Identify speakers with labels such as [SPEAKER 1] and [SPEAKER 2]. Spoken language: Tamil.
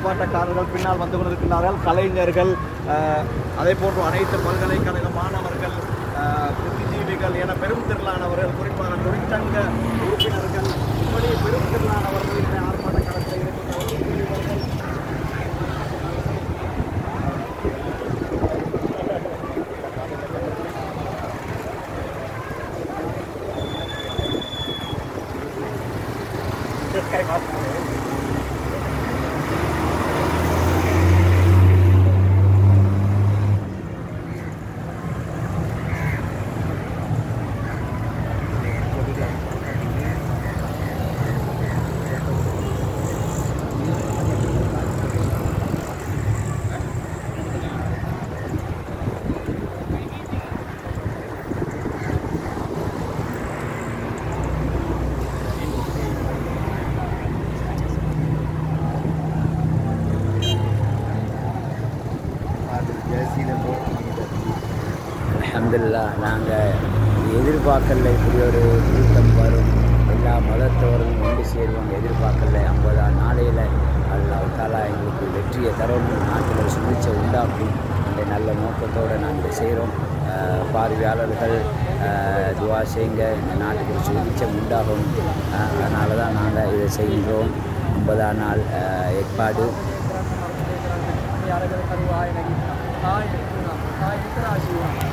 [SPEAKER 1] ஆர்ப்பாட்டக்காரர்கள் பின்னால் வந்து கொண்டிருக்கிறார்கள் கலைஞர்கள் அஹ், அதே போன்று அனைத்து பல்கலைக்கழக மாணவர்கள் அஹ், புத்திஜீவிகள் என பெரும் திரளானவர்கள் குறிப்பான தொழிற்சங்க உறுப்பினர்கள் இப்படி பெரும் திரளானவர்கள் இந்த ஆர்ப்பாட்ட களத்தில் இருக்கிறார்கள்
[SPEAKER 2] அல்ஹம்துலில்லா நாங்கள் எதிர்பார்க்கல இப்படி ஒரு கூட்டம் வரும் எல்லா மதத்தவர்களும் ஒன்று சேருவாங்க எதிர்பார்க்கல ஐம்பதாம் நாளையில் அல்லாஹ் தாலா எங்களுக்கு வெற்றியை தரணும் நாட்டில் சுபிச்சை உண்டாக்கும் இந்த நல்ல நோக்கத்தோடு நாங்கள் செய்கிறோம் பார்வையாளர்கள் ஆஹ், துவா செய்யுங்க இந்த நாட்டுக்கு ஒரு சுபிச்சம் உண்டாகும் அதனால தான் நாங்கள் இதை செய்கின்றோம் ஐம்பதாம் நாள் ஆஹ், ஏற்பாடு
[SPEAKER 1] யாரகளை கருவாய் நகி தாய் தாய் இத்தராஜீவன்